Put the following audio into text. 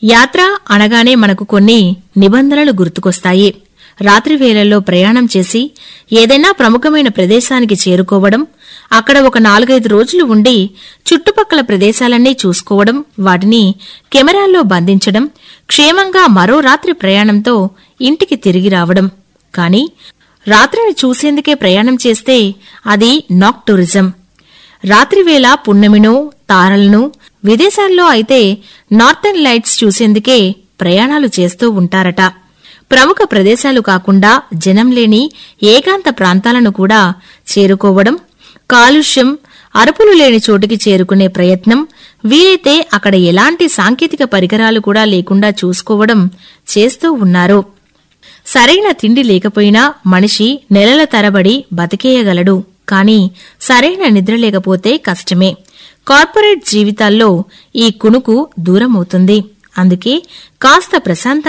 యాత్ర అనగానే మనకు కొన్ని నిబంధనలు గుర్తుకొస్తాయి రాత్రి వేళల్లో ప్రయాణం చేసి ఏదైనా ప్రముఖమైన ప్రదేశానికి చేరుకోవడం అక్కడ ఒక నాలుగైదు రోజులు ఉండి చుట్టుపక్కల ప్రదేశాలన్నీ చూసుకోవడం వాటిని కెమెరాల్లో బంధించడం క్షేమంగా మరో రాత్రి ప్రయాణంతో ఇంటికి తిరిగి రావడం కాని రాత్రిని చూసేందుకే ప్రయాణం చేస్తే అది నాక్ టూరిజం రాత్రివేళ పున్నమినో తారలను విదేశాల్లో అయితే నార్థన్ లైట్స్ చూసేందుకే ప్రయాణాలు చేస్తూ ఉంటారట ప్రముఖ ప్రదేశాలు కాకుండా జనం లేని ఏకాంత ప్రాంతాలను కూడా చేరుకోవడం కాలుష్యం అరుపులు లేని చోటికి చేరుకునే ప్రయత్నం వీలైతే అక్కడ ఎలాంటి సాంకేతిక పరికరాలు కూడా లేకుండా చూసుకోవడం చేస్తూ ఉన్నారు సరైన తిండి లేకపోయినా మనిషి నెలల తరబడి బతికేయగలడు కాని సరైన నిద్ర లేకపోతే కష్టమే కార్పొరేట్ జీవితాల్లో ఈ కునుకు దూరమవుతుంది అందుకే కాస్త ప్రశాంతంగా